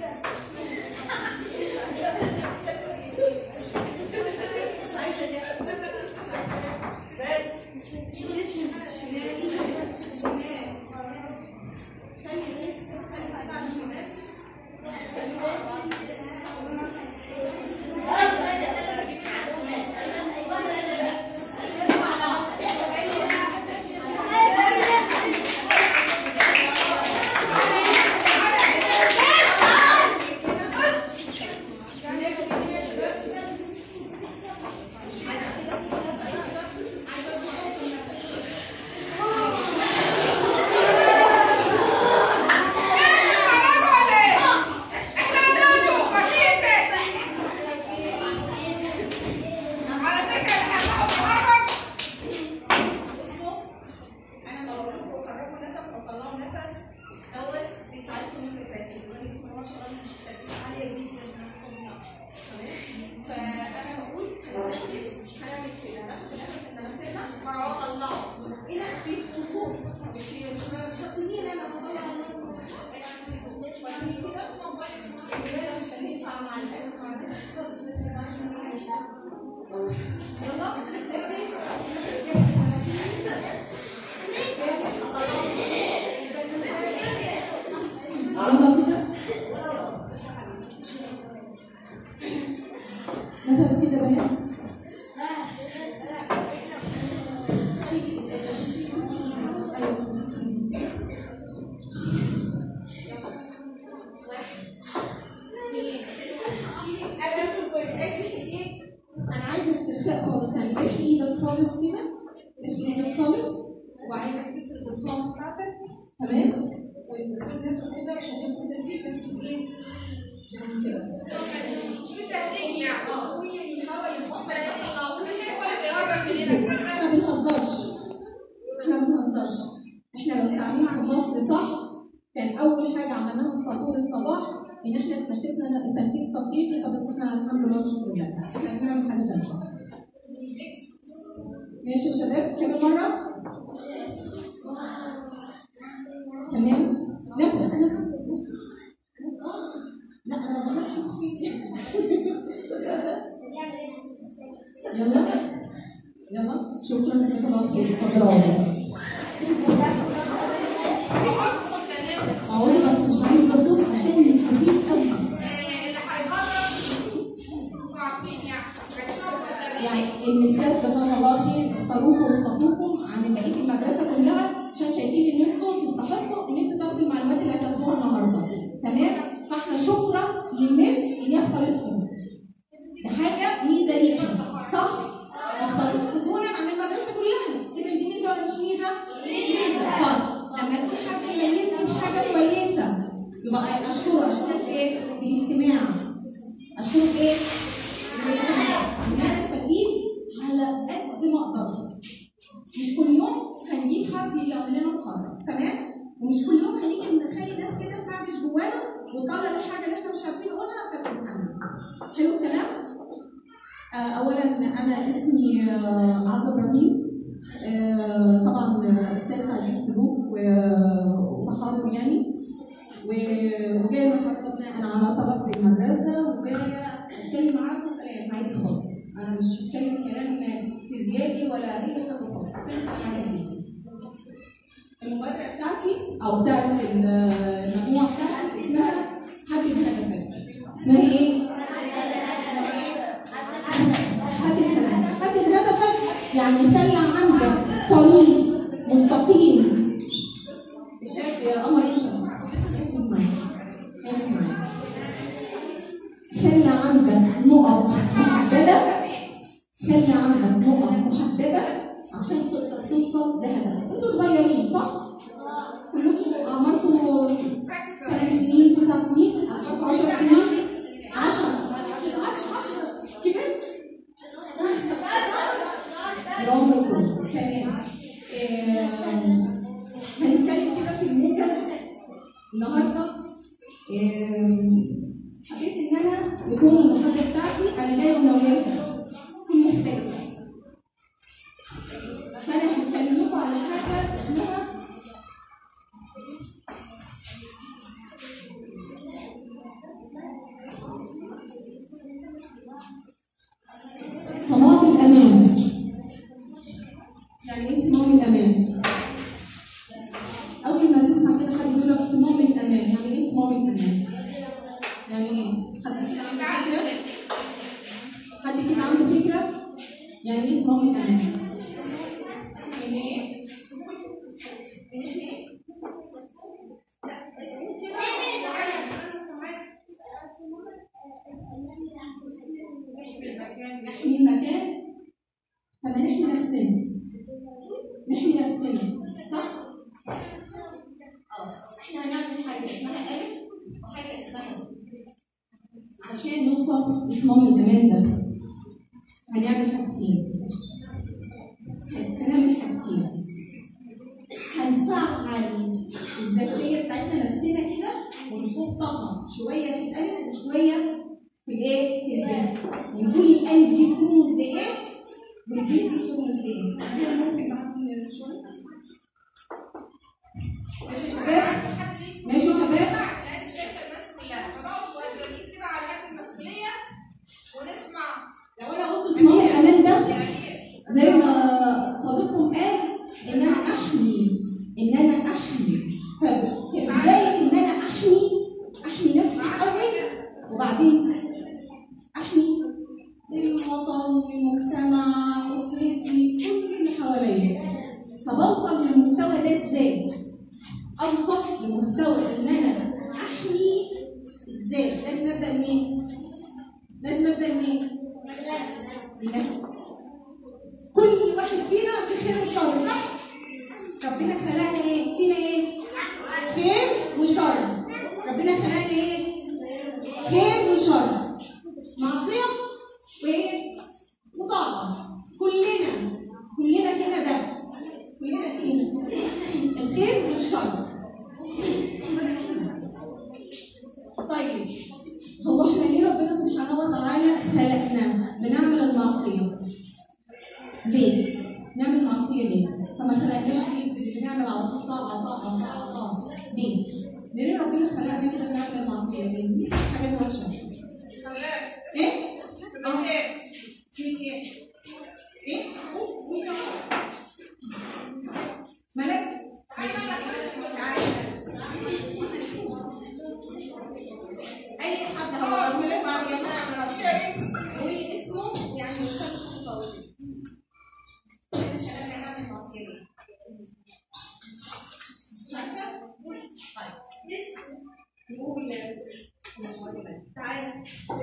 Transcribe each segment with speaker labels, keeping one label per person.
Speaker 1: مش عايزه ده مش عايزه ده بس شمال شمال خلي الريت خلي كده على الشمال بصوا انا بقول لكم خرجوا نفس وطلعوا نفس دوت بيساعدكم انكم تركزوا انا بسم الله ما شاء الله مش تركيز عاليه جدا فظيعه تمام فانا بقول هنركز هنعمل كده ناخد نفس المناخيرنا طلعه هنا في خطوط مش مش مش هتقولي انا بطلع وأعمل كده الرجالة مش هينفع مع الأكل مع الناس خالص بس مع يلا نركز يلا كده نفس كده بنات انا عايزه استرخاء خالص يعني تحت ايدك خالص كده تحت ايدك خالص وعايزك تفرز القوه بتاعتك تمام وتفرز نفس كده عشان تنفذ الديك بس ايه يعني كده اه هي الهواء يتوقف احنا ما بنهزرش احنا ما بنهزرش احنا لو التعليم في مصر صح كان اول حاجه عملناها في طابور الصباح ان احنا تنفسنا تنفيذ تقليدي طب بس احنا الحمد لله شكرا لله احنا بنعمل حاجه ثانيه ماشي يا شباب كمان مره تمام نفس نفس لا انا ما بقولش يلا يلا شكرا جزاك الله خير اتفضلوا اقعدي بس مش عايز بصوت عشان نستفيد قوي يعني المثال جزاهم الله خير اختاروكم واصطفوكم عن بقيه المدرسه كلها عشان شايفين ان انتم تستحقوا ان انتوا تاخدوا المعلومات اللي هتاخدوها النهارده تمام فاحنا شكرا للناس اللي اختارتكم ده حاجه ميزه ليكم صح؟ اختاروكم دونا عن المدرسه كلها اذا دي ميزه ولا مش ميزه؟ ميزه طيب لما يكون حد ميزني بحاجه كويسه يبقى اشكره اشكرك ايه؟ بالاستماع اشكرك ايه؟ ان انا استفيد على قد ما اقدر مش كل يوم هنجيب حد يعمل لنا محاضره تمام ومش كل يوم هنيجي نخلي ناس كده تعبش جوانا وتطلع الحاجه اللي احنا مش عارفين نقولها فتفهمنا حلو الكلام آه اولا انا اسمي آه عزه ابراهيم آه طبعا استاذ تعليم سلوك و- وتحاضر يعني و- وجايه النهارده بناء على طلب المدرسه وجايه اتكلم معاكم كلام عادي خالص انا مش بتكلم كلام فيزيائي ولا اي حاجه خالص بتحصل عادي جدا المبادره بتاعتي او بتاعت ال- المجموعه بتاعتي اسمها حد الهدفات اسمها ايه؟ حد الهدفات حد الهدفات يعني خلي عندك طريق مستقيم شايف يا قمر انت ركز معايا ركز معايا خلي عندك نقط محددة خلي عندك نقط محددة عشان تقدر توصل لهدفك انتوا صغيرين صح؟ كلكم عمركم ثمان سنين تسع سنين 10 سنين 10 10 كبرت برافو عليكم. تمام آه، هنتكلم كده في الموجز النهارده آم، حبيت ان انا يكون المحاضره بتاعتي انا جايه منوره تكون مختلفه فانا هتكلم لكم على حاجه اسمها يعني ايه صمام الامان؟ يعني ايه؟ يعني احنا ايه؟ نحمي المكان طب نحمي نفسنا نحمي نفسنا صح؟ اه احنا هنعمل حاجه اسمها الف وحاجه اسمها ب. عشان نوصل لصمام الامان ده هنعمل حاجتين هنعمل حاجتين هنفعل الذاتيه بتاعتنا نفسنا كده ونحطها شويه في الالف وشويه في الايه؟ في الباء ونقول الالف دي بترمز لايه؟ والبي دي بترمز لايه؟ أنا ممكن بعد كده شويه ماشي يا شباب؟ ماشي يا شباب؟
Speaker 2: يعني شايفه الناس كلها فنقعد مؤدبين كده على قد المسؤوليه ونسمع
Speaker 1: لو انا قلت صمام الامان ده
Speaker 2: يعني ايه
Speaker 1: زي ما صديقكم قال ان انا احمي ان انا احمي ففي بدايه ان انا احمي احمي نفسي الاول وبعدين احمي الوطن المجتمع اسرتي كل اللي حواليا فبوصل للمستوى ده ازاي؟ اوصل لمستوى ان انا احمي ازاي؟ لازم ابدا منين؟ لازم ابدا منين؟ بنفسي كل واحد فينا في خير وشر صح؟ ربنا خلقنا ايه؟ فينا ايه؟ خير وشر ربنا خلقنا ايه؟ خير وشر معصية وايه؟ وطاعة كلنا كلنا فينا ده كلنا فينا الخير والشر طيب هو احنا ليه ربنا سبحانه وتعالى خلقنا بنعمل المعصية؟ ليه؟ نعمل معصية ليه؟ فما خلقناش ليه؟ بنعمل على طول طاعة طاعة طاعة طاعة ليه؟ ليه ربنا خلقنا كده بنعمل معصية ليه؟ دي حاجات وحشة
Speaker 2: خلاك
Speaker 1: ايه؟
Speaker 2: في مكان
Speaker 1: في ايه؟ ايه؟ ملك اي حد هو ملك بعد يا جماعه قولي اسمه يعني مش هتاخد خالص مش انا هعمل معصيه ليه؟ مش عارفه؟ طيب نقول مش مهم تعالى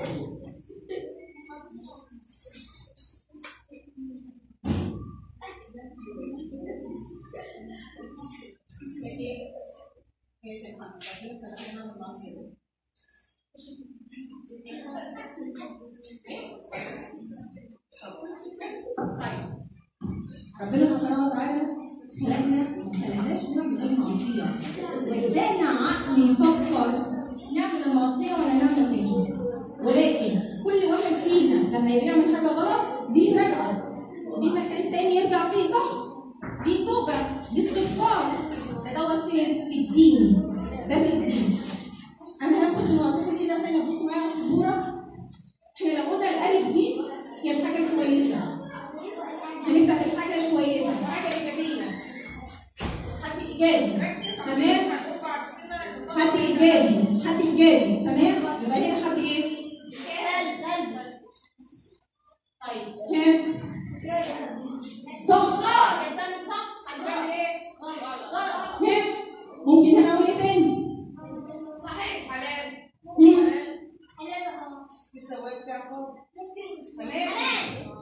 Speaker 1: ماشي يا فندم ربنا خلقنا نعمل معصيه ربنا سبحانه وتعالى خلقنا ما خلقناش نعمل المعصية وادانا عقل يفكر نعمل المعصية ولا نعمل تاني ولكن كل واحد فينا لما بيعمل حاجة غلط دي رجعة دي مكان تاني يرجع فيه صح دي توبة دي استغفار ده دوت فين؟ في الدين ده في الدين انا هاخد المواضيع كده ثانية بصوا معايا على السبورة احنا لو قلنا الألف دي هي الحاجة الكويسة هنبدأ بالحاجة كويسة حاجة إيجابية حد إيجابي تمام حد إيجابي حد إيجابي تمام يبقى هنا حد إيه؟ طيب ها صح حد بتعمل صح حد بيعمل إيه؟ غلط ها ممكن أنا أقول إيه تاني؟
Speaker 2: صحيح حلال
Speaker 1: هم؟
Speaker 2: بيسويك في عقاب
Speaker 1: تمام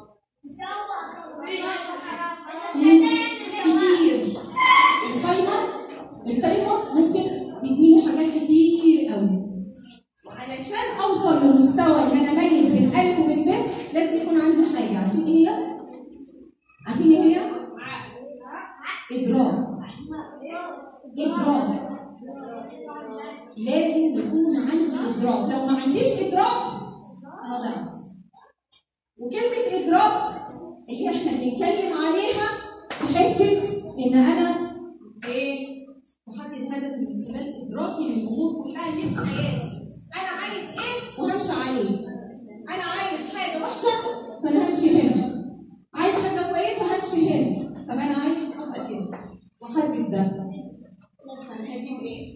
Speaker 2: تمام
Speaker 1: كتير القايمة القايمة ممكن تديني حاجات كتير قوي وعلشان اوصل لمستوى ان انا اميز بين الف وبين ب لازم يكون عندي حاجه عارفين ايه هي؟ عارفين ايه هي؟ ادراك ادراك لازم يكون عندي ادراك لو ما عنديش ادراك انا ضعت وكلمه ادراك اللي احنا بنتكلم عليها في حته ان انا ايه بحدد هدف من خلال ادراكي للامور كلها اللي في حياتي انا عايز ايه وهمشي عليه انا عايز حاجه وحشه فانا همشي هنا عايز حاجه كويسه همشي هنا طب انا عايز ابقى كده واحدد ده انا هجيب ايه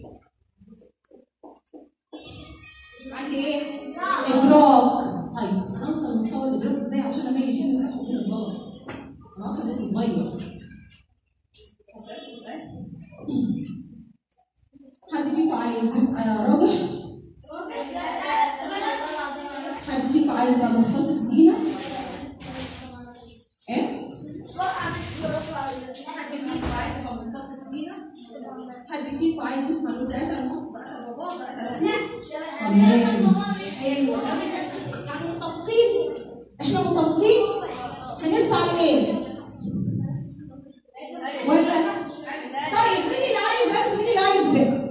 Speaker 1: عندي ايه ادراك طيب انا اوصل لمستوى الادراك بيضربوا ازاي عشان لما يجي يشم يفتحوا كده الضغط انا اصلا لسه صغير حد فيكم عايز يبقى راجل؟ حد فيكم عايز يبقى مختص زينة؟ ايه؟ حد فيكم عايز يبقى مختص زينة؟ حد فيكم عايز يسمع له ثلاثة نحط بقى بابا بقى تمام حلو يعني متفقين احنا متفقين هنرفع الايه؟ ولا طيب مين اللي عايز بس مين اللي عايز بقى؟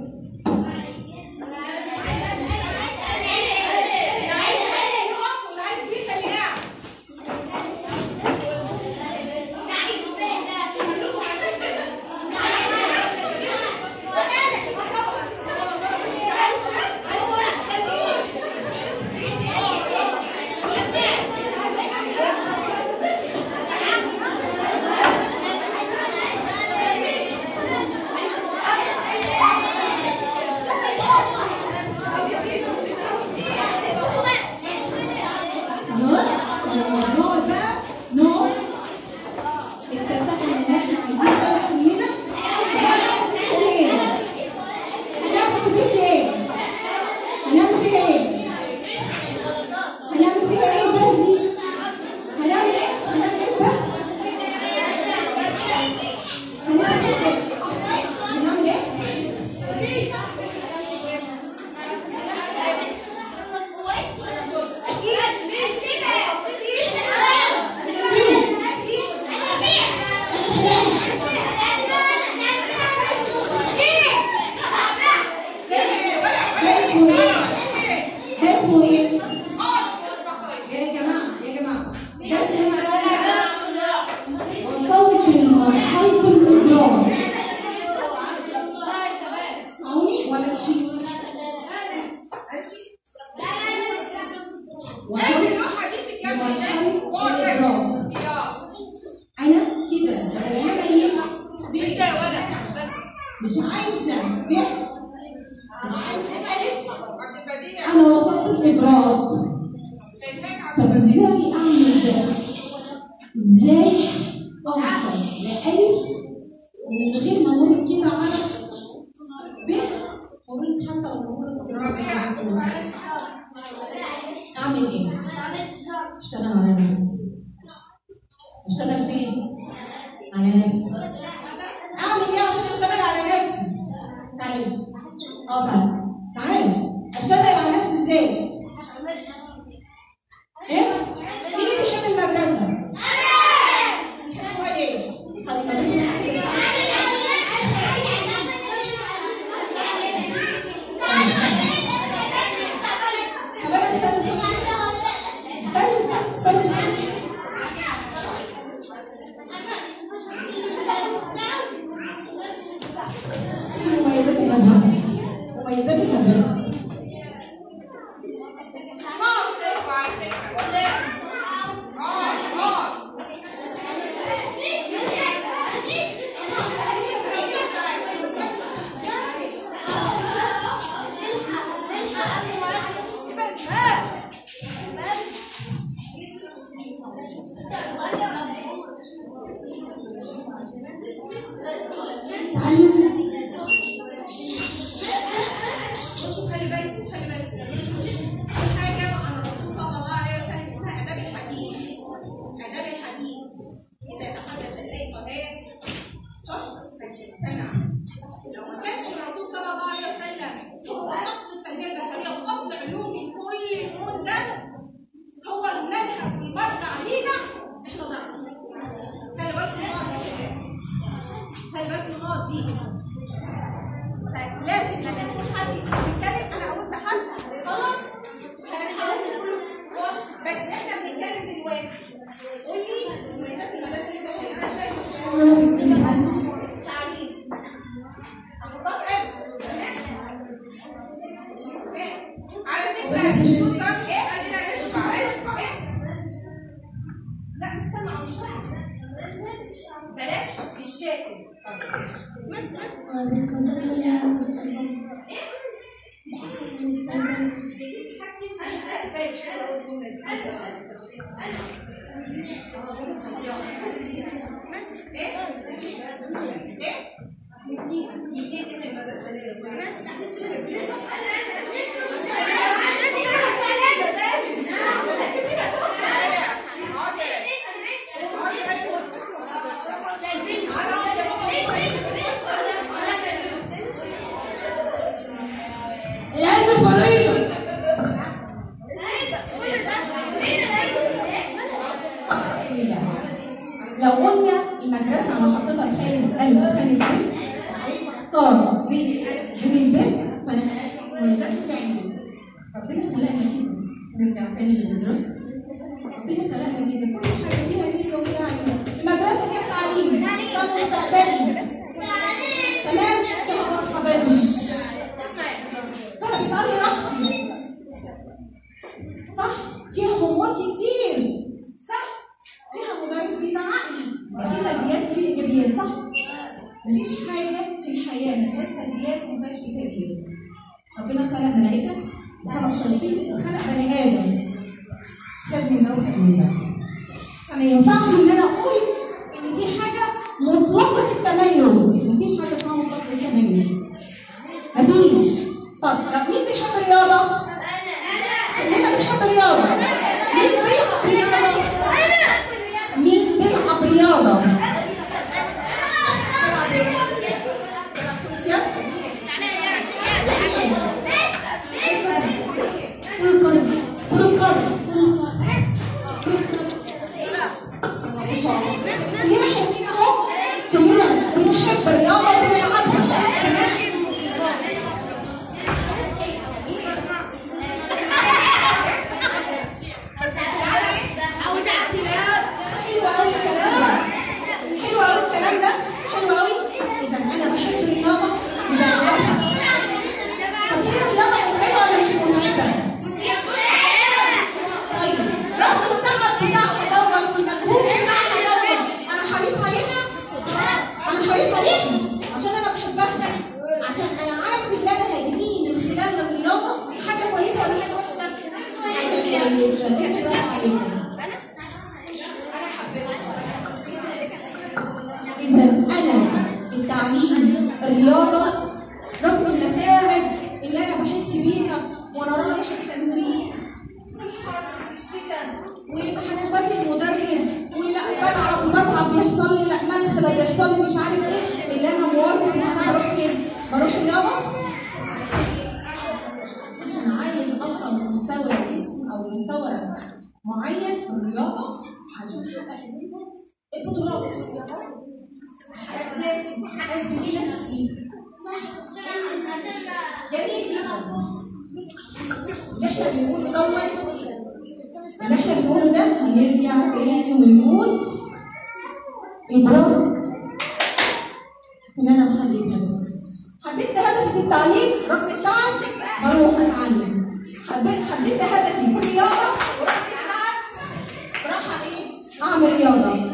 Speaker 1: اللي عايز ايه يقف واللي عايز بيه خليه قاعد خلاص نقعد بقى نقعد اتفقنا ان احنا عايزين بقى كلنا هنعمل في ايه؟ هنعمل في ايه؟ هنعمل فيها ايه بس؟ هنعمل ايه؟ هنعمل ايه بقى؟ هنعمل ايه؟ هنعمل ايه؟ ده اسمه ايه؟ ده اسمه ايه؟ يا جماعة يا جماعة ده اسمه وصلت لمرحلة النظام اسمعوني ولا امشي؟ وصلت انا كده لما يجي مش عايزة ب انا عايزة الف انا وصلت للجراف طب ازاي اعمل ده؟ ازاي اوصل لألف من غير ما امر كده على ب ومن حتى لو امر اعمل ايه؟ اشتغل على نفسي اشتغل فين؟ على نفسي اعمل ايه عشان اشتغل على نفسي؟ تعالي اه تعالي تعالي اشتغل على نفسي ازاي؟ ايه؟ مين اللي بيحب المدرسة؟ هو ليه؟ طب انا استنى استنى استنى استنى مميزات المذهب مميزات المذهب
Speaker 2: بصوا خلي بالكم خلي بالكم في حاجه عن الرسول صلى الله عليه وسلم اسمها اداب الحديث اداب الحديث اذا تحدث اليك ايه شخص فليستمع لو ما كانش الرسول صلى الله عليه وسلم هو اصل التربيه البشريه واصل علوم كل العلوم ده هو المنهج والمرجع لينا احنا ضعنا خلي بالكم من النقط دي يا شباب خلي بالكم من النقط دي لازم لما يكون حد بيتكلم انا اقول ده حد خلاص هنحاول نقول بس احنا بنتكلم دلوقتي قول لي مميزات المدرسه اللي انت شايفها شايفها تعليم احطها في قلب تمام على فكره طب ايه ادينا اسمع اسمع اسمع لا استنى مش واحد بلاش الشاكل تتحكم في المستقبل حلوه الجمله دي اه جمله فظيعه ايه؟ ايه؟ يجي من المدرسه ليه؟
Speaker 3: العلم فريضة
Speaker 1: لو قلنا المدرسه انا حاطه لها خانه الف وخانه ب اختار بين الالف وبين ب فانا ولذلك في عندي ربنا خلقنا كده نرجع تاني للمدرسه ربنا خلقنا كده كل حاجه فيها ميزه وفيها عيوب المدرسه فيها تعليم فيها مستقبلي تمام فيها بصحى بدري فيها بتقضي راحتي صح فيها هومورك كتير صح فيها مدرس بيزعق لي في سلبيات وفي ايجابيات صح مفيش حاجه في الحياه ما فيهاش سلبيات وما فيهاش ايجابيات ربنا خلق ملائكه وخلق شياطين وخلق بني ادم خد من ده وخد من ده فما ينفعش ان انا اقول ان في حاجه مطلقه التميز مفيش حاجه اسمها مطلقه التميز مفيش طب طب مين بيحب الرياضه؟ كلنا بنحب الرياضه مين بيلعب رياضه؟ مين بيلعب رياضه؟ كرة قدم كرة قدم ما شاء الله كلنا حابين اهو كلنا بنحب الرياضه وبنلعبها حلو قوي الكلام ده حلو قوي الكلام ده حلو قوي اذا انا بحب الرياضه وبلعبها طب هي الرياضه متعبه ولا مش متعبه؟ طيب رغم التعب بتاعها دوت والمجهود بتاعها دوت انا حريص عليها انا حريص عليها عشان انا بحبها عشان انا عارف ان انا هيجيني من خلال الرياضه حاجه كويسه ولا حاجه وحشه حاجه كويسه برافو عليكم إذا أنا التعليم الرياضة رغم المتاعب اللي أنا بحس بيها وأنا رايح التمرين في الحر في الشتاء وتحكمات المدرب ولا بلعب وبتعب بيحصل لي لا منخلة بيحصل لي مش عارف إيه اللي أنا مواظب إن أنا بروح فين؟ بروح الرياضة عشان عايز أوصل لمستوى اسم أو مستوى معين في الرياضة عشان أحقق منه البطولات حقق ذاتي أثبت نفسي صح جميل جدا اللي احنا بنقوله دوت اللي احنا بنقوله ده هنرجع تاني ونقول إبرار إن أنا محدد هدف حددت هدفي في التعليم رغم التعب بروح أتعلم حبيت حددت هدفي في الرياضة ورغم التعب بروح إيه؟ أعمل رياضة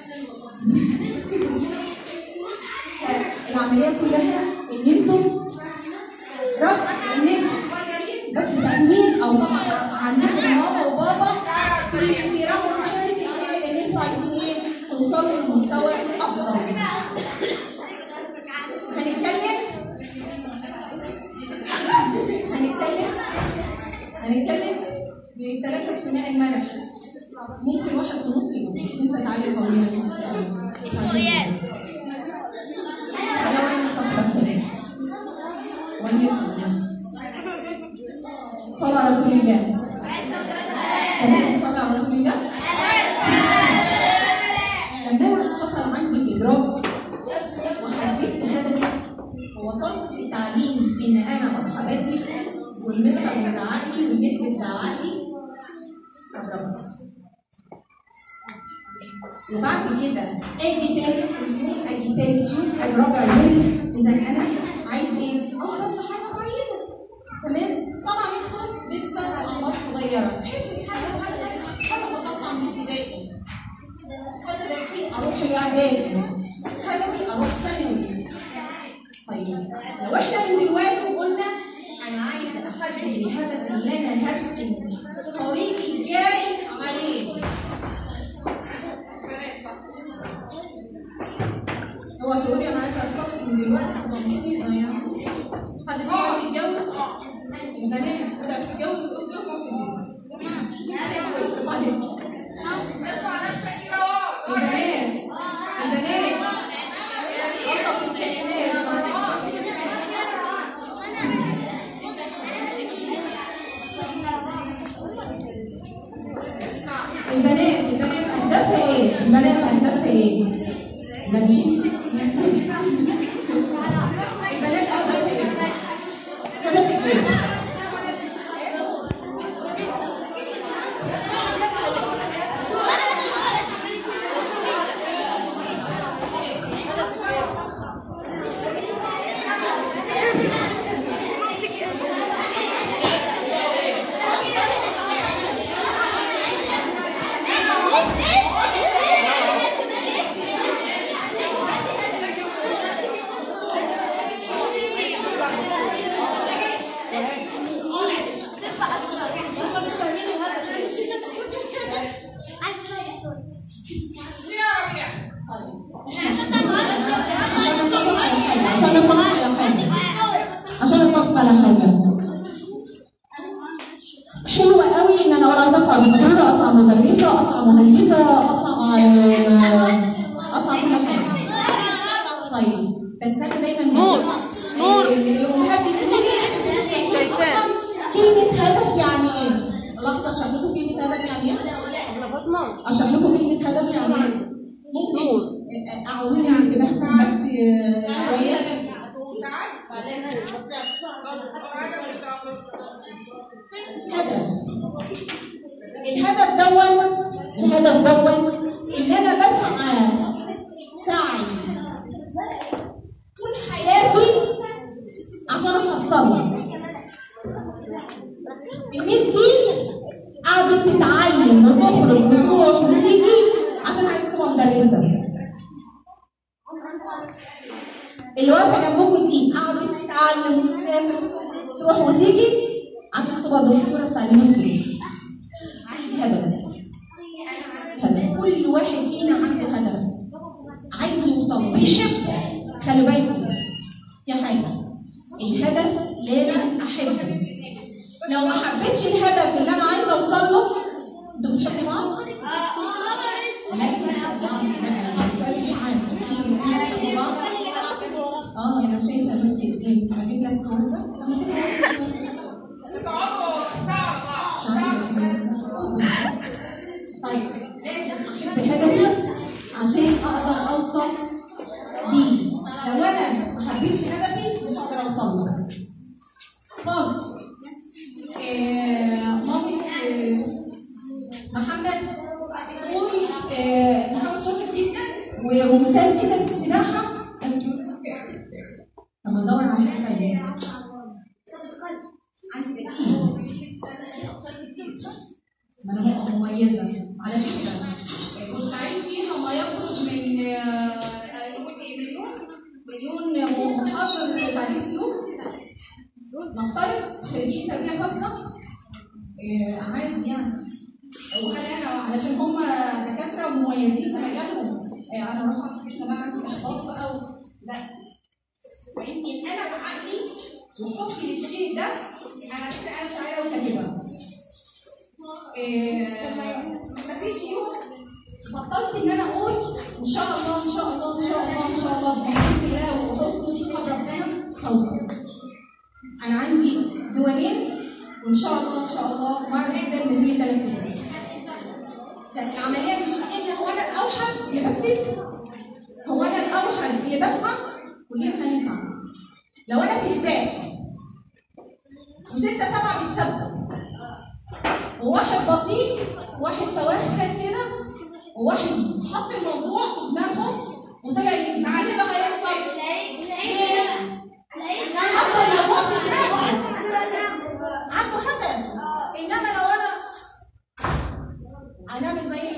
Speaker 1: العمليه كلها ان انتم رغم ان انتم صغيرين بس تأمين او طبعا عندكم ماما وبابا في بيراقبوا حته إيه؟ ان انتوا عايزين ايه توصلوا لمستوى افضل هنتكلم هنتكلم هنتكلم بالثلاثه الثنائي المنشي ممكن واحد في نص يوم انت تعالي قوية صلى على رسول الله تمام صلى على رسول الله لما انا حصل عندي ادراك وحددت هدفي ووصلت في التعليم ان انا اصحى بدري والمستر بيزعق لي والمس بتزعق لي قررت وبعد كده اجي تالت يوم اجي تالت يوم اجي رابع يوم اذا انا عايز ايه؟ اوصل لحاجه معينه تمام؟ طبعا انتوا لسه اعمار صغيره حته حاجه حاجه حاجه بطلع من ابتدائي هدفي اروح الاعدادي هدفي اروح ثانوي طيب لو احنا من دلوقتي قلنا انا عايزه احقق حد الهدف اللي انا هرسم طريقي الجاي عليه هو بيقول لي انا عايزه اتفق من دلوقتي هتبقى مصيبه يعني حد فيكم عايز يتجوز البنات اللي عايز تتجوز اتجوز في البيت
Speaker 2: ارفع نفسك كده واقعد
Speaker 1: البنات البنات غلطة في الكائنات معلش البنات البنات اهدافها ايه؟ البنات اهدافها ايه؟ لا مشي البنات اهدافها ايه؟ هدفك ايه؟
Speaker 2: ليه يا ربيع
Speaker 1: عشان اتفق على حاجه عشان اتفق على حاجه حلوة قوي ان انا ولا عايزه اطلع دكتوره اطلع مدرسه اطلع مهندسه اطلع آه، اطلع كل حاجه طيب بس انا دايما نور نور الامهات بيقولوا لي
Speaker 3: شايفاه.
Speaker 1: كلمه هدف يعني ايه؟ لحظه اشرح لكم كلمه هدف يعني ايه؟ اشرح لكم كلمه هدف يعني ايه؟ ممكن اعودني عند بحث بس آه، شويه هدف الهدف دون الهدف دون ان انا بسعى سعي طول حياتي عشان احصلها الميس دي قعدت تتعلم وتخرج وتروح وتيجي عشان عايزه تبقى مدرسه اللي واقفه جنبكم دي قعدت تتعلم وتسافر وتروح وتيجي عشان تبقى دكتوره في تعليم السلوك هدف هدف كل واحد فينا عنده هدف عايز يوصل له بيحبه خلي بالكم يا حاجه الهدف لازم احبه لو ما حبيتش الهدف اللي انا عايزه اوصل له انتوا بتحبوا بعض؟ لا السؤال مش عام بتحبوا بعض؟ اه انا شايفه بس ايه هجيب لك كوره
Speaker 2: تقعدوا ساعة بعض
Speaker 1: طيب لازم احب هدفي عشان اقدر اوصل ليه لو انا ما حبيتش هدفي مش هقدر اوصل له خالص آه، مامة آه، محمد بتقول آه، محمد شاطر جدا وممتاز جدا في السباحه بس طب ادور على حاجه تانيه عندي بديل ما انا هبقى مميزه على فكره بورسعيد فيها ما يقرب من آه، نقول ايه مليون مليون محاضر تعليم سلوك نفترض خريجين تربيه خاصه آه، عادي يعني وهل انا علشان هم دكاتره مميزين في مجالهم آه، انا اروح اقعد في بقى عندي احباط بقى و- لا
Speaker 2: ويمكن انا بعقلي
Speaker 1: وحبي للشيء ده انا كنت انا شاعره وكاتبه إيه، مفيش يوم بطلت ان انا اقول ان شاء الله ان شاء الله ان شاء الله ان شاء الله بحمد الله وحسن ثقه بربنا هوصل انا عندي ديوانين وان شاء الله ان شاء الله معرض حساب ميزانيه ثلاث شهور فالعمليه مش ان هو انا الاوحد اللي بكتب هو انا الاوحد اللي بسمع كلنا هنسمع لو انا في سباق وستة سبعة بيتسابقوا وواحد بطيء وواحد توخد كده وواحد حط الموضوع في دماغه وطلع يجيب معاه اللي هيحصل ليه؟ حط الموضوع في دماغه عنده هدف انما لو انا هنعمل زي